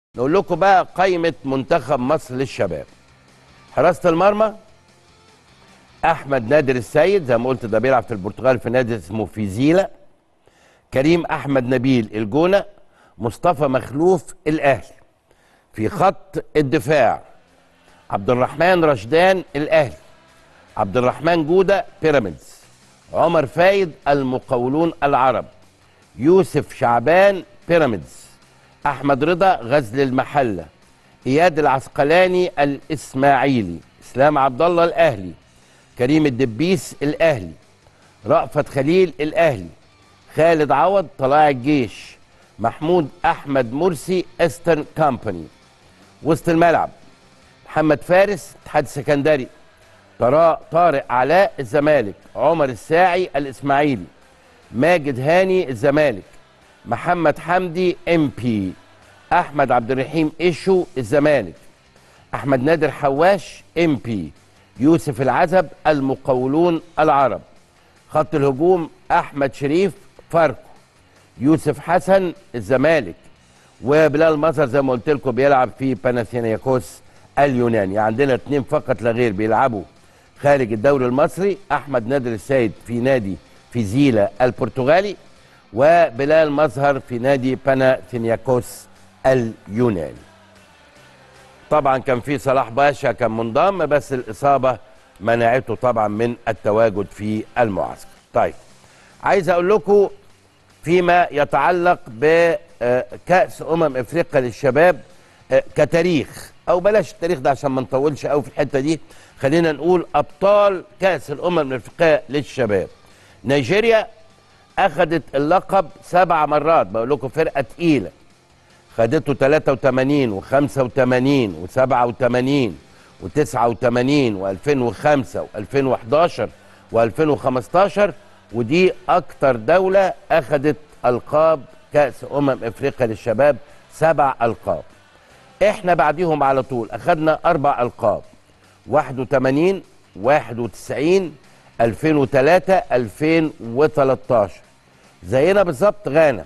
نقول لكم بقى قائمة منتخب مصر للشباب حراسة المرمى أحمد نادر السيد زي ما قلت ده بيلعب في البرتغال في نادي اسمه فيزيلا كريم أحمد نبيل الجونة مصطفى مخلوف الأهلي في خط الدفاع عبد الرحمن رشدان الأهلي عبد الرحمن جودة بيراميدز عمر فايد المقاولون العرب يوسف شعبان بيراميدز احمد رضا غزل المحله اياد العسقلاني الاسماعيلي اسلام عبد الله الاهلي كريم الدبيس الاهلي رأفت خليل الاهلي خالد عوض طلائع الجيش محمود احمد مرسي استرن كامباني وسط الملعب محمد فارس اتحاد سكندري طراء طارق علاء الزمالك عمر الساعي الاسماعيلي ماجد هاني الزمالك محمد حمدي ام بي احمد عبد الرحيم ايشو الزمالك احمد نادر حواش ام بي يوسف العزب المقاولون العرب خط الهجوم احمد شريف فاركو يوسف حسن الزمالك وبلال مظهر زي ما قلت لكم بيلعب في باناثينياكوس اليوناني عندنا اثنين فقط لا غير بيلعبوا خارج الدوري المصري احمد نادر السيد في نادي فيزيلا البرتغالي وبلال مظهر في نادي باناثينياكوس اليوناني طبعا كان في صلاح باشا كان منضم بس الاصابه منعته طبعا من التواجد في المعسكر طيب عايز اقول لكم فيما يتعلق بكاس امم افريقيا للشباب كتاريخ او بلاش التاريخ ده عشان ما نطولش قوي في الحته دي خلينا نقول ابطال كاس الامم الافريقيه للشباب نيجيريا اخذت اللقب سبع مرات بقول لكم فرقه تقيله خدته 83 و85 و87 و89 و2005 و2011 و2015 ودي اكتر دوله اخذت القاب كاس امم افريقيا للشباب سبع القاب احنا بعديهم على طول اخذنا اربع القاب 81 91 2003 2013 زينا بالظبط غانا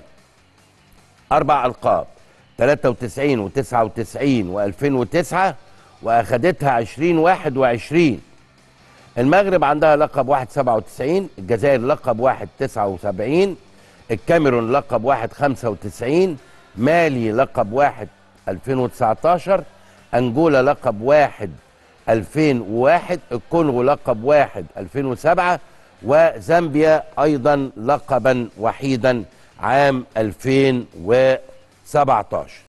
اربع القاب 93 و99 و2009 واخدتها 2021 المغرب عندها لقب 197 الجزائر لقب 179 الكاميرون لقب 195 مالي لقب 1 2019 انجولا لقب 1 2001 الكونغو لقب 1 2007 وزامبيا ايضا لقبا وحيدا عام 2017